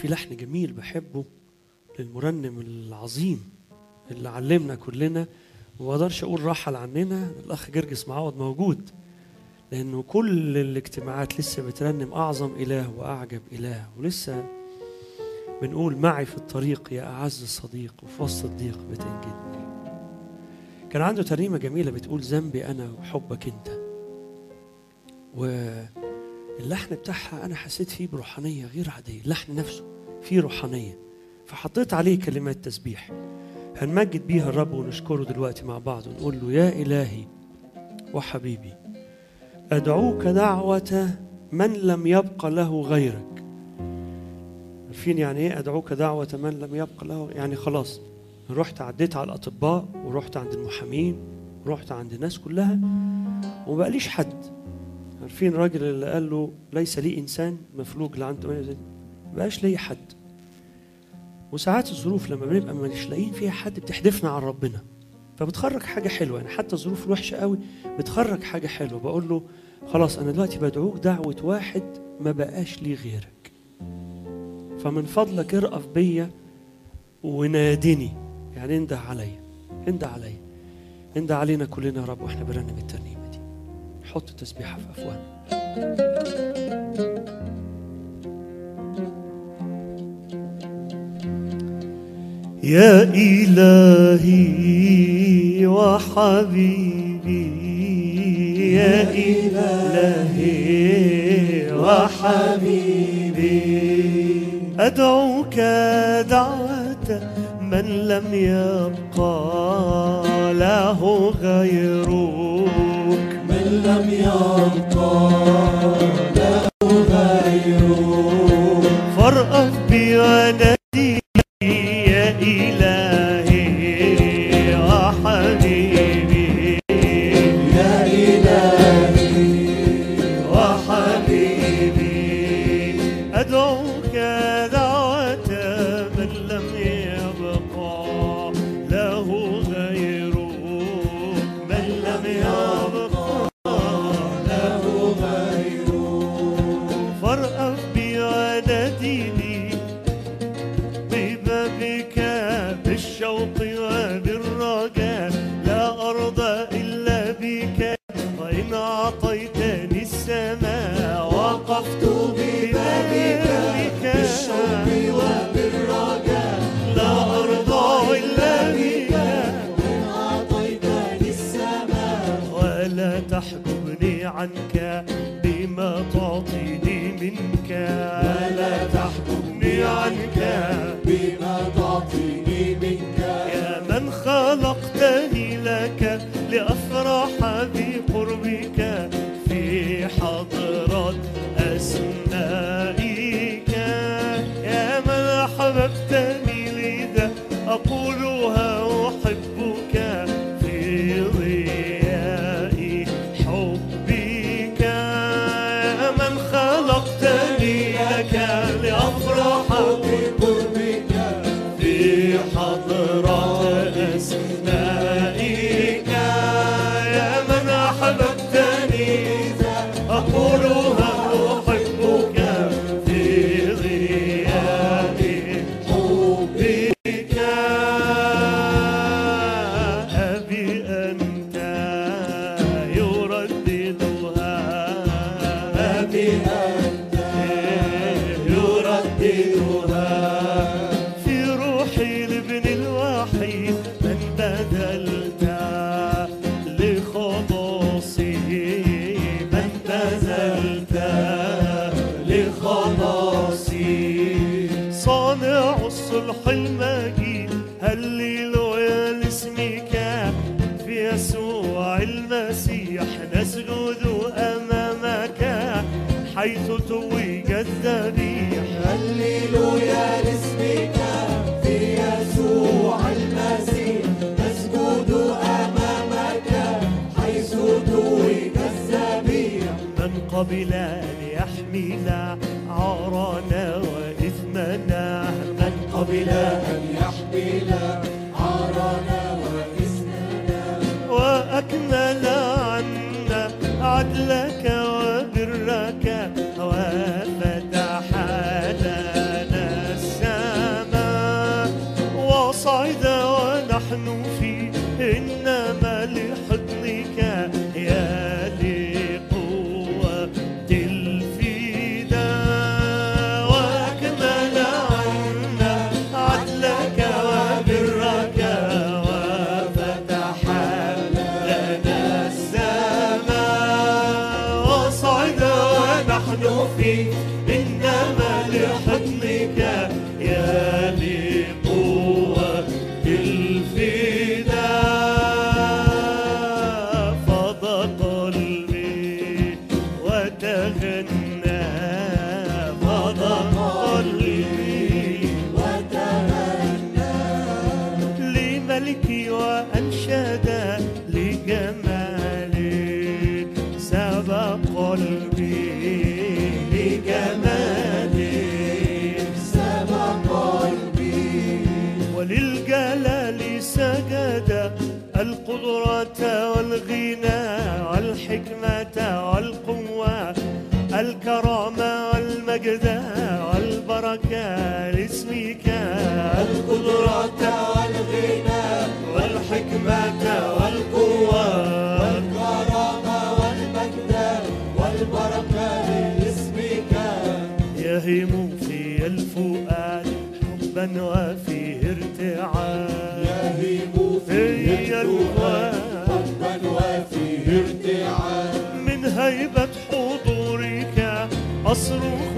في لحن جميل بحبه للمرنم العظيم اللي علمنا كلنا وما اقدرش اقول رحل عننا الاخ جرجس معوض موجود لانه كل الاجتماعات لسه بترنم اعظم اله واعجب اله ولسه بنقول معي في الطريق يا اعز صديق وفي وسط الضيق بتنجدني كان عنده ترنيمه جميله بتقول ذنبي انا وحبك انت واللحن بتاعها انا حسيت فيه بروحانيه غير عاديه اللحن نفسه فيه روحانيه فحطيت عليه كلمات تسبيح هنمجد بيها الرب ونشكره دلوقتي مع بعض ونقول له يا إلهي وحبيبي أدعوك دعوة من لم يبق له غيرك عارفين يعني ايه أدعوك دعوة من لم يبق له يعني خلاص رحت عديت على الأطباء ورحت عند المحامين ورحت عند الناس كلها وما بقاليش حد عارفين الراجل اللي قال له ليس لي إنسان مفلوج اللي عنده 38 ما بقاش لي حد وساعات الظروف لما بنبقى مش لاقيين فيها حد بتحدفنا عن ربنا فبتخرج حاجه حلوه يعني حتى الظروف الوحشه قوي بتخرج حاجه حلوه بقول له خلاص انا دلوقتي بدعوك دعوه واحد ما بقاش لي غيرك فمن فضلك ارأف بيا ونادني يعني انده عليا انده عليا انده علينا كلنا يا رب واحنا بنرنم الترنيمه دي حط تسبيحه في افواهنا يا إلهي وحبيبي يا إلهي وحبيبي أدعوك دعوة من لم يبقى له غيرك من لم يبقى له غيره فارأف بي ونادي يا إلهي وحبيبي يا إلهي وحبيبي أدعوك دعوة من لم يبقى له غيرك من لم يبقى له غيره فارأف بي وناديني ببابك بالشوق وبالرجاء لا أرضى إلا بك وإن أعطيتني السماء وقفت ببابك بالشوق وبالرجاء لا أرضى إلا بك إن أعطيتني السماء ولا تحجبني عنك بما تعطيني منك ولا تحجبني عنك بما تعطيني منك يا من خلقتني لك لأفرح بقربك في حضرة أسمائك يا من أحببتني لذا أقولها أحبك في ضياء حبك يا من خلقتني لك لأفرح بقربك في حضرة أسمائك يا من أحببتني أقولها أحبك في غياب حبك أبي أنت يرددها أبي أنت يرددها في روحي لابن الوحيد من بذلت لخلاصي من بذلت لخلاصي صانع الصلح المجيد هللويا لاسمك في يسوع المسيح نسجد امامك حيث توج الذبيح هللويا لاسمك في يسوع المسيح نسجد أمامك حيث توج الذبيح من قبل ليحمل عارنا وإثمنا من قبل أن يحمل عارنا وإثمنا وأكمل عنا عدلك وبرك وفتح لنا لحضنك يا لقوة الفداء فض قلبي وتغنى فض قلبي لملكي وأنشد لجمالي سبق قلبي لجمالي وللجلال سجد القدرة والغنى والحكمة والقوة الكرامة والمجد والبركة لاسمك القدرة والغنى والحكمة والقوة والكرامة والمجد والبركة لاسمك يهيم في الفؤاد حبا وفيه ارتعاد يهيم في في الفؤاد حبا وفيه ارتعاد من هيبة حضورك أصرخ